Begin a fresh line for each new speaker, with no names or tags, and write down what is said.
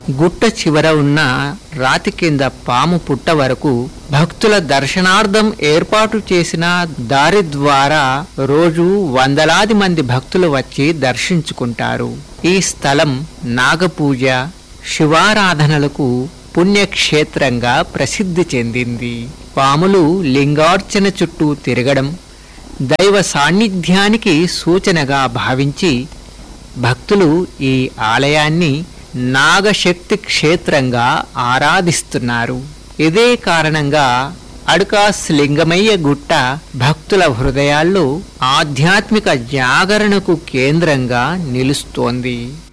గుట్ట చివర ఉన్న రాతి కింద పాము పుట్ట వరకు భక్తుల దర్శనార్థం ఏర్పాటు చేసిన దారి ద్వారా రోజు వందలాది మంది భక్తులు వచ్చి దర్శించుకుంటారు ఈ స్థలం నాగపూజ శివారాధనలకు పుణ్యక్షేత్రంగా ప్రసిద్ధి చెందింది పాములు లింగార్చన చుట్టూ తిరగడం దైవ సాన్నిధ్యానికి సూచనగా భావించి భక్తులు ఈ ఆలయాన్ని నాగశక్తి క్షేత్రంగా ఆరాధిస్తున్నారు ఇదే కారణంగా అడుకాస్ లింగమయ్య గుట్ట భక్తుల హృదయాల్లో ఆధ్యాత్మిక జాగరణకు కేంద్రంగా నిలుస్తోంది